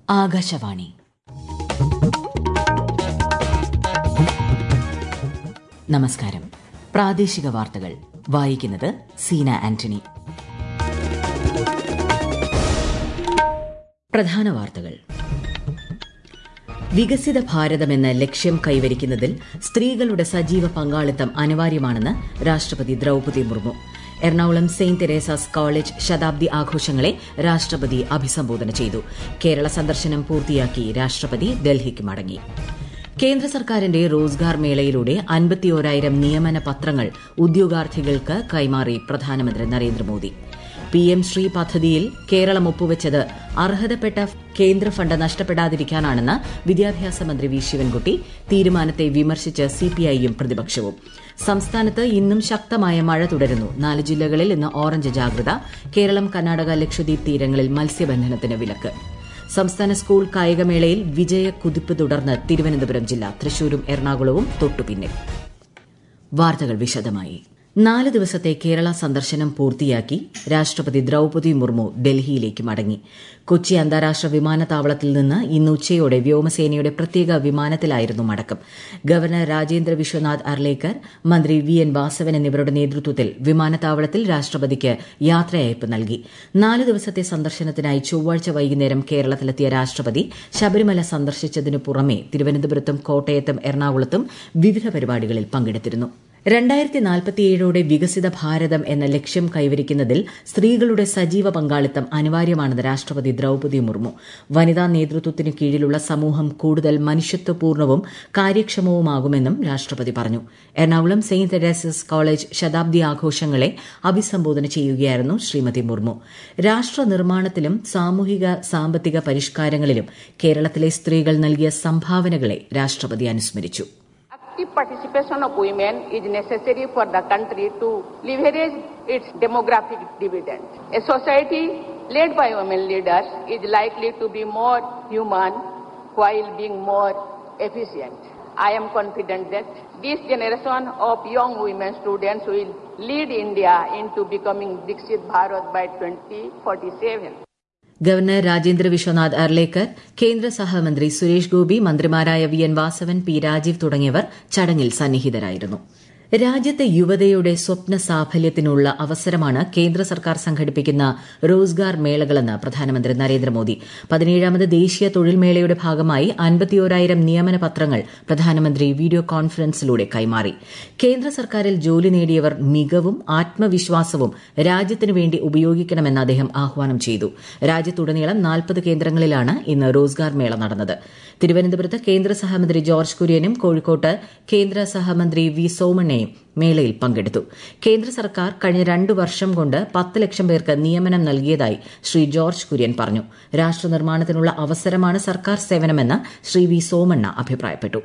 ആകാശവാണി നമസ്കാരം പ്രാദേശിക വാർത്തകൾ വായിക്കുന്നത് സീന ആന്റണി പ്രധാന വാർത്തകൾ വികസിത ഭാരതം എന്ന ലക്ഷ്യം കൈവരിക്കുന്നതിൽ സ്ത്രീകളുടെ സജീവ പങ്കാളിത്തം അനിവാര്യമാണെന്ന് രാഷ്ട്രപതി Droupadi Murmu Ernakulam Saint Teresa's College ശതാബ്ദി ആഘോഷങ്ങളെ രാഷ്ട്രപതി അഭിസംബോധന ചെയ്തു കേരള സന്ദർശനം പൂർത്തിയാക്കി രാഷ്ട്രപതി ഡൽഹിക്ക് മടങ്ങി കേന്ദ്ര സർക്കാരിന്റെ റോസ്ഗാർ മേളയിലൂടെ അൻപത്തിയോരായിരം നിയമന പത്രങ്ങൾ ഉദ്യോഗാർത്ഥികൾക്ക് കൈമാറി പ്രധാനമന്ത്രി നരേന്ദ്രമോദി പി എം ശ്രീ പദ്ധതിയിൽ കേരളം ഒപ്പുവെച്ചത് അർഹതപ്പെട്ട കേന്ദ്ര ഫണ്ട് നഷ്ടപ്പെടാതിരിക്കാനാണെന്ന് വിദ്യാഭ്യാസ മന്ത്രി വി ശിവൻകുട്ടി തീരുമാനത്തെ വിമർശിച്ച് സിപിഐയും പ്രതിപക്ഷവും സംസ്ഥാനത്ത് ഇന്നും ശക്തമായ മഴ തുടരുന്നു നാല് ജില്ലകളിൽ ഇന്ന് ഓറഞ്ച് ജാഗ്രത കേരളം കർണാടക ലക്ഷദ്വീപ് തീരങ്ങളിൽ മത്സ്യബന്ധനത്തിന് വിലക്ക് സംസ്ഥാന സ്കൂൾ കായികമേളയിൽ വിജയ കുതിപ്പ് തുടർന്ന് തിരുവനന്തപുരം ജില്ല തൃശൂരും എറണാകുളവും തൊട്ടുപിന്നിൽ വാർത്തകൾ വിശദമായി നാല് ദിവസത്തെ കേരള സന്ദർശനം പൂർത്തിയാക്കി രാഷ്ട്രപതി ദ്രൌപതി മുർമു ഡൽഹിയിലേക്ക് മടങ്ങി കൊച്ചി അന്താരാഷ്ട്ര വിമാനത്താവളത്തിൽ നിന്ന് ഇന്ന് ഉച്ചയോടെ വ്യോമസേനയുടെ പ്രത്യേക വിമാനത്തിലായിരുന്നു മടക്കം ഗവർണർ രാജേന്ദ്ര വിശ്വനാഥ് അർലേക്കർ മന്ത്രി വി എൻ വാസവൻ എന്നിവരുടെ നേതൃത്വത്തിൽ വിമാനത്താവളത്തിൽ രാഷ്ട്രപതിക്ക് യാത്രയയപ്പ് നൽകി നാല് ദിവസത്തെ സന്ദർശനത്തിനായി ചൊവ്വാഴ്ച വൈകുന്നേരം കേരളത്തിലെത്തിയ രാഷ്ട്രപതി ശബരിമല സന്ദർശിച്ചതിനു പുറമെ തിരുവനന്തപുരത്തും കോട്ടയത്തും എറണാകുളത്തും വിവിധ പരിപാടികളിൽ പങ്കെടുത്തിരുന്നു രണ്ടായിരത്തി നാൽപ്പത്തിയേഴോടെ വികസിത ഭാരതം എന്ന ലക്ഷ്യം കൈവരിക്കുന്നതിൽ സ്ത്രീകളുടെ സജീവ പങ്കാളിത്തം അനിവാര്യമാണെന്ന് രാഷ്ട്രപതി ദ്രൌപതി മുർമു വനിതാ നേതൃത്വത്തിന് കീഴിലുള്ള സമൂഹം കൂടുതൽ മനുഷ്യത്വപൂർണവും കാര്യക്ഷമവുമാകുമെന്നും രാഷ്ട്രപതി പറഞ്ഞു എറണാകുളം സെയിന്റ് തെരേസസ് കോളേജ് ശതാബ്ദി ആഘോഷങ്ങളെ അഭിസംബോധന ചെയ്യുകയായിരുന്നു ശ്രീമതി മുർമു രാഷ്ട്ര നിർമ്മാണത്തിലും സാമൂഹിക സാമ്പത്തിക പരിഷ്കാരങ്ങളിലും കേരളത്തിലെ സ്ത്രീകൾ നൽകിയ സംഭാവനകളെ രാഷ്ട്രപതി അനുസ്മരിച്ചു Active participation of women is necessary for the country to leverage its demographic dividend. A society led by women leaders is likely to be more human while being more efficient. I am confident that this generation of young women students will lead India into becoming Dixit Bharat by 2047. Governor Rajendra Vishwanath Arlekar കേന്ദ്ര സഹമന്ത്രി സുരേഷ് ഗോപി മന്ത്രിമാരായ V N Vasavan P Rajeev തുടങ്ങിയവർ ചടങ്ങിൽ സന്നിഹിതരായിരുന്നു രാജ്യത്തെ യുവതയുടെ സ്വപ്ന സാഫല്യത്തിനുള്ള അവസരമാണ് കേന്ദ്ര സർക്കാർ സംഘടിപ്പിക്കുന്ന റോസ്ഗാർ മേളകളെന്ന് പ്രധാനമന്ത്രി നരേന്ദ്രമോദി പതിനേഴാമത് ദേശീയ തൊഴിൽ മേളയുടെ ഭാഗമായി അൻപത്തിയോരായിരം നിയമന പത്രങ്ങൾ പ്രധാനമന്ത്രി വീഡിയോ കോൺഫറൻസിലൂടെ കൈമാറി കേന്ദ്ര സർക്കാരിൽ ജോലി നേടിയവർ മികവും ആത്മവിശ്വാസവും രാജ്യത്തിനു വേണ്ടി ഉപയോഗിക്കണമെന്ന് അദ്ദേഹം ആഹ്വാനം ചെയ്തു രാജ്യത്തുടനീളം നാൽപ്പത് കേന്ദ്രങ്ങളിലാണ് ഇന്ന് റോസ്ഗാർ മേള നടന്നത് തിരുവനന്തപുരത്ത് കേന്ദ്ര സഹമന്ത്രി ജോർജ് കുര്യനും കോഴിക്കോട്ട് കേന്ദ്ര സഹമന്ത്രി വി സോമണ്ണയും മേളയിൽ പങ്കെടുത്തു കേന്ദ്ര സർക്കാർ കഴിഞ്ഞ രണ്ടു വർഷം കൊണ്ട് പത്ത് ലക്ഷം പേർക്ക് നിയമനം നൽകിയതായി ശ്രീ ജോർജ് കുര്യൻ പറഞ്ഞു രാഷ്ട്ര നിർമ്മാണത്തിനുള്ള അവസരമാണ് സർക്കാർ സേവനമെന്ന് ശ്രീ വി സോമണ്ണ അഭിപ്രായപ്പെട്ടു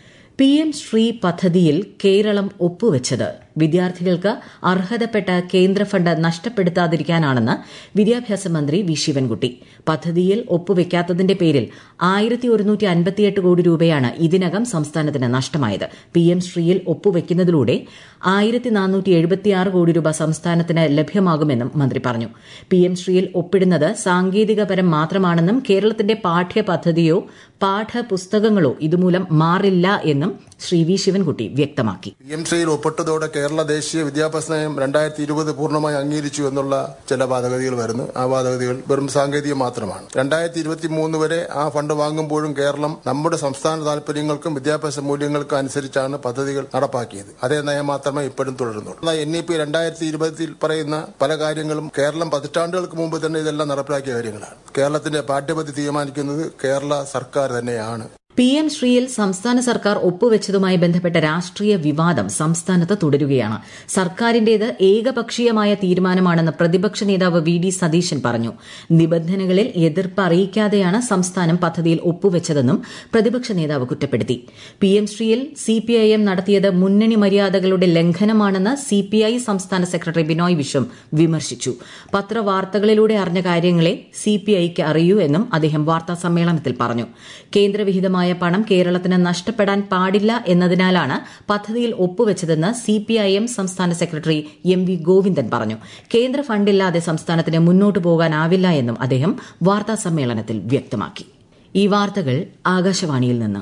പി എം ശ്രീ പദ്ധതിയിൽ കേരളം ഒപ്പുവെച്ചത് വിദ്യാർത്ഥികൾക്ക് അർഹതപ്പെട്ട കേന്ദ്ര ഫണ്ട് നഷ്ടപ്പെടുത്താതിരിക്കാനാണെന്ന് വിദ്യാഭ്യാസ മന്ത്രി വി ശിവൻകുട്ടി പദ്ധതിയിൽ ഒപ്പുവെക്കാത്തതിന്റെ പേരിൽ ആയിരത്തി ഒരുന്നൂറ്റി അൻപത്തിയെട്ട് കോടി രൂപയാണ് ഇതിനകം സംസ്ഥാനത്തിന് നഷ്ടമായത് പി എം ശ്രീയിൽ ഒപ്പുവെക്കുന്നതിലൂടെ ആയിരത്തി നാനൂറ്റി എഴുപത്തിയാറ് കോടി രൂപ സംസ്ഥാനത്തിന് ലഭ്യമാകുമെന്നും മന്ത്രി പറഞ്ഞു പി എം ശ്രീയിൽ ഒപ്പിടുന്നത് സാങ്കേതികപരം മാത്രമാണെന്നും കേരളത്തിന്റെ പാഠ്യപദ്ധതിയോ പാഠപുസ്തകങ്ങളോ ഇതുമൂലം മാറില്ല എന്നും ശ്രീ വി ശിവൻകുട്ടി വ്യക്തമാക്കി പി എം ശ്രീയിൽ ഒപ്പിട്ടതോടെ കേരള ദേശീയ വിദ്യാഭ്യാസ നയം രണ്ടായിരത്തി ഇരുപത് പൂർണ്ണമായി അംഗീകരിച്ചു എന്നുള്ള ചില വാദഗതികൾ വരുന്നു ആ വാദഗതികൾ വെറും സാങ്കേതികം മാത്രമാണ് രണ്ടായിരത്തി ഇരുപത്തി മൂന്ന് വരെ ആ ഫണ്ട് വാങ്ങുമ്പോഴും കേരളം നമ്മുടെ സംസ്ഥാന താല്പര്യങ്ങൾക്കും വിദ്യാഭ്യാസ മൂല്യങ്ങൾക്കും അനുസരിച്ചാണ് പദ്ധതികൾ നടപ്പാക്കിയത് അതേ നയം മാത്രമേ ഇപ്പോഴും തുടരുന്നുള്ളൂ എൻ ഇ പി രണ്ടായിരത്തി ഇരുപതിൽ പറയുന്ന പല കാര്യങ്ങളും കേരളം പതിറ്റാണ്ടുകൾക്ക് മുമ്പ് തന്നെ ഇതെല്ലാം നടപ്പിലാക്കിയ കാര്യങ്ങളാണ് കേരളത്തിന്റെ പാഠ്യപദ്ധതി തീരുമാനിക്കുന്നത് കേരള സർക്കാർ തന്നെയാണ് പി എം ശ്രീയിൽ സംസ്ഥാന സർക്കാർ ഒപ്പുവെച്ചതുമായി ബന്ധപ്പെട്ട രാഷ്ട്രീയ വിവാദം സംസ്ഥാനത്ത് തുടരുകയാണ് സർക്കാരിന്റേത് ഏകപക്ഷീയമായ തീരുമാനമാണെന്ന് പ്രതിപക്ഷ നേതാവ് വി ഡി സതീശൻ പറഞ്ഞു നിബന്ധനകളിൽ എതിർപ്പ് അറിയിക്കാതെയാണ് സംസ്ഥാനം പദ്ധതിയിൽ ഒപ്പുവെച്ചതെന്നും പ്രതിപക്ഷ നേതാവ് കുറ്റപ്പെടുത്തി പി എം ശ്രീയിൽ സിപിഐഎം നടത്തിയത് മുന്നണി മര്യാദകളുടെ ലംഘനമാണെന്ന് സിപിഐ സംസ്ഥാന സെക്രട്ടറി ബിനോയ് വിശ്വം വിമർശിച്ചു പത്രവാർത്തകളിലൂടെ അറിഞ്ഞ കാര്യങ്ങളെ സിപിഐക്ക് അറിയൂ എന്നും അദ്ദേഹം വാർത്താ സമ്മേളനത്തിൽ പറഞ്ഞു കേന്ദ്രവിഹിതമായ പണം കേരളത്തിന് നഷ്ടപ്പെടാൻ പാടില്ല എന്നതിനാലാണ് പദ്ധതിയിൽ ഒപ്പുവെച്ചതെന്ന് സിപിഐഎം സംസ്ഥാന സെക്രട്ടറി എം വി ഗോവിന്ദൻ പറഞ്ഞു കേന്ദ്ര ഫണ്ടില്ലാതെ സംസ്ഥാനത്തിന് മുന്നോട്ടു പോകാനാവില്ല എന്നും അദ്ദേഹം വാർത്താ സമ്മേളനത്തിൽ വ്യക്തമാക്കി ഈ വാർത്തകൾ ആകാശവാണിയിൽ നിന്ന്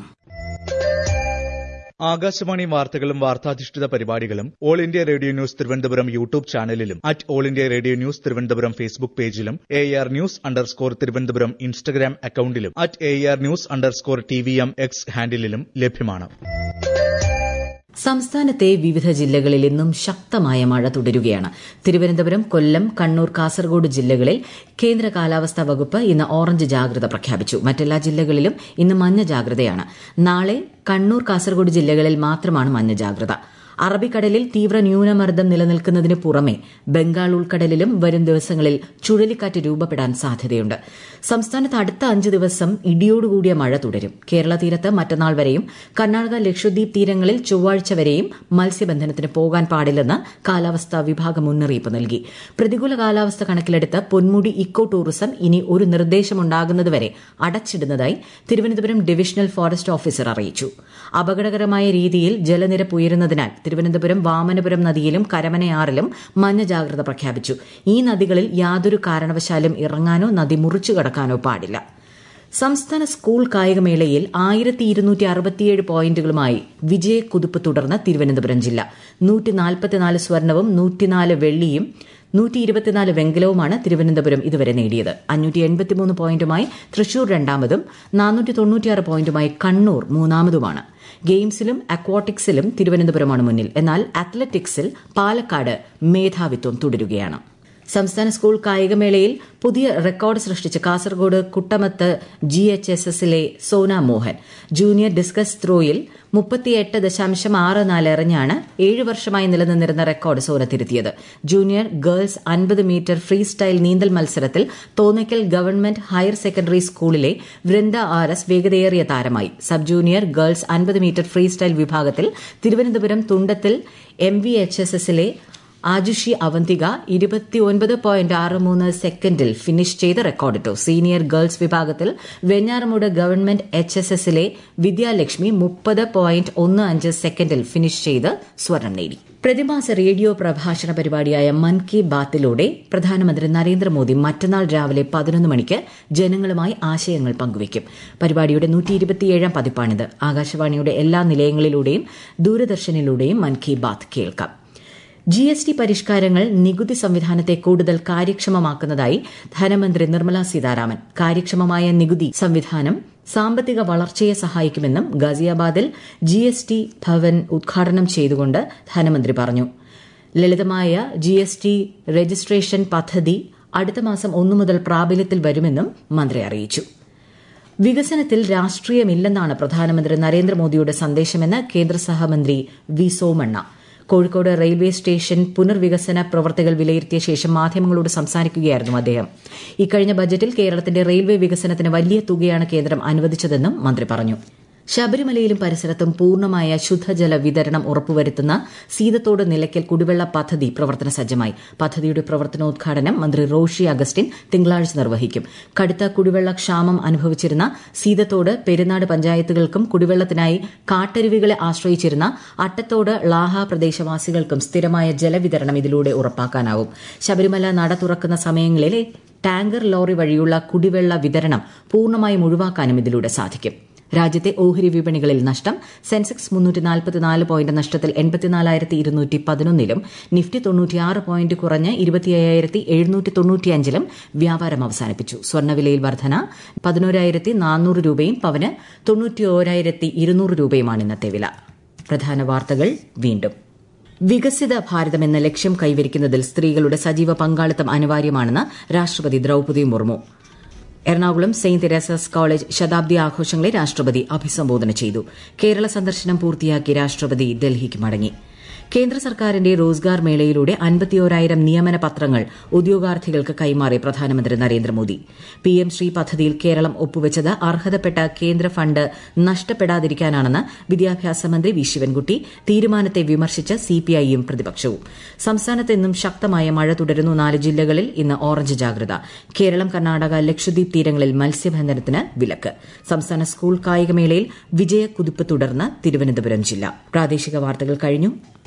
ആകാശവാണി വാർത്തകളും വാർത്താധിഷ്ഠിത പരിപാടികളും All India Radio News Thiruvananthapuram YouTube ചാനലിലും at All India Radio News Thiruvananthapuram Facebook പേജിലും A R news underscore Thiruvananthapuram Instagram അക്കൌണ്ടിലും at A R news underscore T V M X ഹാൻഡിലും ലഭ്യമാണ് സംസ്ഥാനത്തെ വിവിധ ജില്ലകളിൽ ഇന്നും ശക്തമായ മഴ തുടരുകയാണ് തിരുവനന്തപുരം കൊല്ലം കണ്ണൂർ കാസർഗോഡ് ജില്ലകളിൽ കേന്ദ്ര കാലാവസ്ഥാ വകുപ്പ് ഇന്ന് ഓറഞ്ച് ജാഗ്രത പ്രഖ്യാപിച്ചു മറ്റെല്ലാ ജില്ലകളിലും ഇന്ന് മഞ്ഞ ജാഗ്രതയാണ് നാളെ കണ്ണൂർ കാസർഗോഡ് ജില്ലകളിൽ മാത്രമാണ് മഞ്ഞ ജാഗ്രത അറബിക്കടലിൽ തീവ്ര ന്യൂനമർദ്ദം നിലനിൽക്കുന്നതിന് പുറമെ ബംഗാൾ ഉൾക്കടലിലും വരും ദിവസങ്ങളിൽ ചുഴലിക്കാറ്റ് രൂപപ്പെടാൻ സാധ്യതയുണ്ട് സംസ്ഥാനത്ത് അടുത്ത അഞ്ച് ദിവസം ഇടിയോടുകൂടിയ മഴ തുടരും കേരള തീരത്ത് മറ്റന്നാൾ വരെയും കർണാടക ലക്ഷദ്വീപ് തീരങ്ങളിൽ ചൊവ്വാഴ്ച വരെയും മത്സ്യബന്ധനത്തിന് പോകാൻ പാടില്ലെന്ന് കാലാവസ്ഥാ വിഭാഗം മുന്നറിയിപ്പ് നൽകി പ്രതികൂല കാലാവസ്ഥ കണക്കിലെടുത്ത് പൊന്മുടി ഇക്കോ ടൂറിസം ഇനി ഒരു നിർദ്ദേശമുണ്ടാകുന്നതുവരെ അടച്ചിടുന്നതായി തിരുവനന്തപുരം ഡിവിഷണൽ ഫോറസ്റ്റ് ഓഫീസർ അറിയിച്ചു അപകടകരമായ രീതിയിൽ ജലനിരപ്പ് ഉയരുന്നതിനാൽ തിരുവനന്തപുരം വാമനപുരം നദിയിലും കരമനയാറിലും മഞ്ഞ ജാഗ്രത പ്രഖ്യാപിച്ചു ഈ നദികളിൽ യാതൊരു കാരണവശാലും ഇറങ്ങാനോ നദി മുറിച്ചു കടക്കാനോ പാടില്ല സംസ്ഥാന സ്കൂൾ കായികമേളയിൽ ആയിരത്തി ഇരുന്നൂറ്റി അറുപത്തിയേഴ് പോയിന്റുകളുമായി വിജയക്കുതിപ്പ് തുടർന്ന് തിരുവനന്തപുരം ജില്ല നൂറ്റി നാൽപ്പത്തിനാല് സ്വർണവും നൂറ്റിനാല് വെള്ളിയും നൂറ്റി ഇരുപത്തിനാല് വെങ്കലവുമാണ് തിരുവനന്തപുരം ഇതുവരെ നേടിയത് അഞ്ഞൂറ്റി എൺപത്തിമൂന്ന് പോയിന്റുമായി തൃശൂർ രണ്ടാമതും നാനൂറ്റി തൊണ്ണൂറ്റിയാറ് പോയിന്റുമായി കണ്ണൂർ മൂന്നാമതുമാണ് ഗെയിംസിലും അക്വാട്ടിക്സിലും തിരുവനന്തപുരമാണ് മുന്നിൽ എന്നാൽ അത്ലറ്റിക്സിൽ പാലക്കാട് മേധാവിത്വം തുടരുകയാണ് സംസ്ഥാന സ്കൂൾ കായികമേളയിൽ പുതിയ റെക്കോർഡ് സൃഷ്ടിച്ച് Kasaragod Kuttamath G H S എസിലെ സോന മോഹൻ ജൂനിയർ ഡിസ്കസ് ത്രോയിൽ മുപ്പത്തിയെട്ട് ദശാംശം ആറ് നാല് എറിഞ്ഞാണ് ഏഴ് വർഷമായി നിലനിന്നിരുന്ന റെക്കോർഡ് സോന തിരുത്തിയത് ജൂനിയർ ഗേൾസ് അൻപത് മീറ്റർ ഫ്രീ സ്റ്റൈൽ നീന്തൽ മത്സരത്തിൽ തോന്നയ്ക്കൽ ഗവൺമെന്റ് ഹയർ സെക്കൻഡറി സ്കൂളിലെ വൃന്ദ ആർ എസ് വേഗതയേറിയ താരമായി സബ് ജൂനിയർ ഗേൾസ് അൻപത് മീറ്റർ ഫ്രീ സ്റ്റൈൽ വിഭാഗത്തിൽ Thiruvananthapuram Thundathil M V H S എസിലെ ആജുഷി അവന്തിക ഇരുപത്തിയൊൻപത് പോയിന്റ് ആറ് മൂന്ന് സെക്കൻഡിൽ ഫിനിഷ് ചെയ്ത് റെക്കോർഡിട്ടു സീനിയർ ഗേൾസ് വിഭാഗത്തിൽ വെഞ്ഞാറമൂട് ഗവൺമെന്റ് എച്ച് എസ് എസിലെ വിദ്യാലക്ഷ്മി മുപ്പത് പോയിന്റ് ഒന്ന് അഞ്ച് സെക്കൻഡിൽ ഫിനിഷ് ചെയ്ത് സ്വർണം നേടി പ്രതിമാസ റേഡിയോ പ്രഭാഷണ പരിപാടിയായ മൻ കി ബാത്തിലൂടെ പ്രധാനമന്ത്രി നരേന്ദ്രമോദി മറ്റന്നാൾ രാവിലെ പതിനൊന്ന് മണിക്ക് ജനങ്ങളുമായി ആശയങ്ങൾ പങ്കുവയ്ക്കും പരിപാടിയുടെ നൂറ്റി ഇരുപത്തിയേഴാം പതിപ്പാണിത് ആകാശവാണിയുടെ എല്ലാ നിലയങ്ങളിലൂടെയും ദൂരദർശനിലൂടെയും മൻ കി ബാത്ത് കേൾക്കാം ജി എസ് ടി പരിഷ്കാരങ്ങൾ നികുതി സംവിധാനത്തെ കൂടുതൽ കാര്യക്ഷമമാക്കുന്നതായി ധനമന്ത്രി നിർമ്മല സീതാരാമൻ കാര്യക്ഷമമായ നികുതി സംവിധാനം സാമ്പത്തിക വളർച്ചയെ സഹായിക്കുമെന്നും ഗാസിയാബാദിൽ ജി എസ് ടി ഭവൻ ഉദ്ഘാടനം ചെയ്തുകൊണ്ട് ധനമന്ത്രി പറഞ്ഞു ലളിതമായ ജി എസ് ടി രജിസ്ട്രേഷൻ പദ്ധതി അടുത്ത മാസം ഒന്നു മുതൽ പ്രാബല്യത്തിൽ വരുമെന്നും മന്ത്രി അറിയിച്ചു വികസനത്തിൽ രാഷ്ട്രീയമില്ലെന്നാണ് പ്രധാനമന്ത്രി നരേന്ദ്രമോദിയുടെ സന്ദേശമെന്ന് കേന്ദ്ര സഹമന്ത്രി V Somanna Kozhikode railway station പുനർവികസന പ്രവർത്തികൾ വിലയിരുത്തിയ ശേഷം മാധ്യമങ്ങളോട് സംസാരിക്കുകയായിരുന്നു അദ്ദേഹം ഇക്കഴിഞ്ഞ ബജറ്റിൽ കേരളത്തിന്റെ റെയിൽവേ വികസനത്തിന് വലിയ തുകയാണ് കേന്ദ്രം അനുവദിച്ചതെന്നും മന്ത്രി പറഞ്ഞു ശബരിമലയിലും പരിസരത്തും പൂർണ്ണമായ ശുദ്ധജല വിതരണം ഉറപ്പുവരുത്തുന്ന സീതത്തോട് നിലയ്ക്കൽ കുടിവെള്ള പദ്ധതി പ്രവർത്തന സജ്ജമായി പദ്ധതിയുടെ പ്രവർത്തനോദ്ഘാടനം മന്ത്രി റോഷി അഗസ്റ്റിൻ തിങ്കളാഴ്ച നിർവഹിക്കും കടുത്ത കുടിവെള്ള ക്ഷാമം അനുഭവിച്ചിരുന്ന സീതത്തോട് പെരുന്നാട് പഞ്ചായത്തുകൾക്കും കുടിവെള്ളത്തിനായി കാട്ടരുവികളെ ആശ്രയിച്ചിരുന്ന അട്ടത്തോട് ലാഹ പ്രദേശവാസികൾക്കും സ്ഥിരമായ ജലവിതരണം ഇതിലൂടെ ഉറപ്പാക്കാനാവും ശബരിമല നട തുറക്കുന്ന സമയങ്ങളിലെ ടാങ്കർ ലോറി വഴിയുള്ള കുടിവെള്ള വിതരണം പൂർണ്ണമായും ഒഴിവാക്കാനും ഇതിലൂടെ സാധിക്കും രാജ്യത്തെ ഓഹരി വിപണികളിൽ നഷ്ടം സെൻസെക്സ് മുന്നൂറ്റി നാൽപ്പത്തിനാല് പോയിന്റ് നഷ്ടത്തിൽ എൺപത്തിനാലായിരത്തി ഇരുന്നൂറ്റി പതിനൊന്നിലും നിഫ്റ്റി തൊണ്ണൂറ്റിയാറ് പോയിന്റ് കുറഞ്ഞ് ഇരുപത്തിയ്യായിരത്തി എഴുന്നൂറ്റി തൊണ്ണൂറ്റിയഞ്ചിലും വ്യാപാരം അവസാനിപ്പിച്ചു സ്വർണ്ണവിലയിൽ വർധന പതിനോരായിരത്തി നാനൂറ് രൂപയും പവന് തൊണ്ണൂറ്റിയോരായിരത്തി ഇരുന്നൂറ് രൂപയുമാണ് ഇന്നത്തെ വില പ്രധാന വാർത്തകൾ വീണ്ടും വികസിത ഭാരതം എന്ന ലക്ഷ്യം കൈവരിക്കുന്നതിൽ സ്ത്രീകളുടെ സജീവ പങ്കാളിത്തം അനിവാര്യമാണെന്ന് രാഷ്ട്രപതി Droupadi Murmu Ernakulam Saint Teresa's College ശതാബ്ദി ആഘോഷങ്ങളെ രാഷ്ട്രപതി അഭിസംബോധന ചെയ്തു കേരള സന്ദർശനം പൂർത്തിയാക്കി രാഷ്ട്രപതി ഡൽഹിക്ക് മടങ്ങി കേന്ദ്ര സർക്കാരിന്റെ റോസ്ഗാർ മേളയിലൂടെ അൻപത്തിയോരായിരം നിയമന പത്രങ്ങൾ ഉദ്യോഗാർത്ഥികൾക്ക് കൈമാറി പ്രധാനമന്ത്രി നരേന്ദ്രമോദി പിഎം ശ്രീ പദ്ധതിയിൽ കേരളം ഒപ്പുവച്ചത് അർഹതപ്പെട്ട കേന്ദ്ര ഫണ്ട് നഷ്ടപ്പെടാതിരിക്കാനാണെന്ന് വിദ്യാഭ്യാസ മന്ത്രി വി ശിവൻകുട്ടി തീരുമാനത്തെ വിമർശിച്ച് സിപിഐയും പ്രതിപക്ഷവും സംസ്ഥാനത്ത് ഇന്നും ശക്തമായ മഴ തുടരുന്നു നാല് ജില്ലകളിൽ ഇന്ന് ഓറഞ്ച് ജാഗ്രത കേരളം കർണാടക ലക്ഷദ്വീപ് തീരങ്ങളിൽ മത്സ്യബന്ധനത്തിന് വിലക്ക് സംസ്ഥാന സ്കൂൾ കായികമേളയിൽ വിജയക്കുതിപ്പ് തുടർന്ന് തിരുവനന്തപുരം ജില്ല പ്രാദേശിക വാർത്തകൾ കഴിഞ്ഞു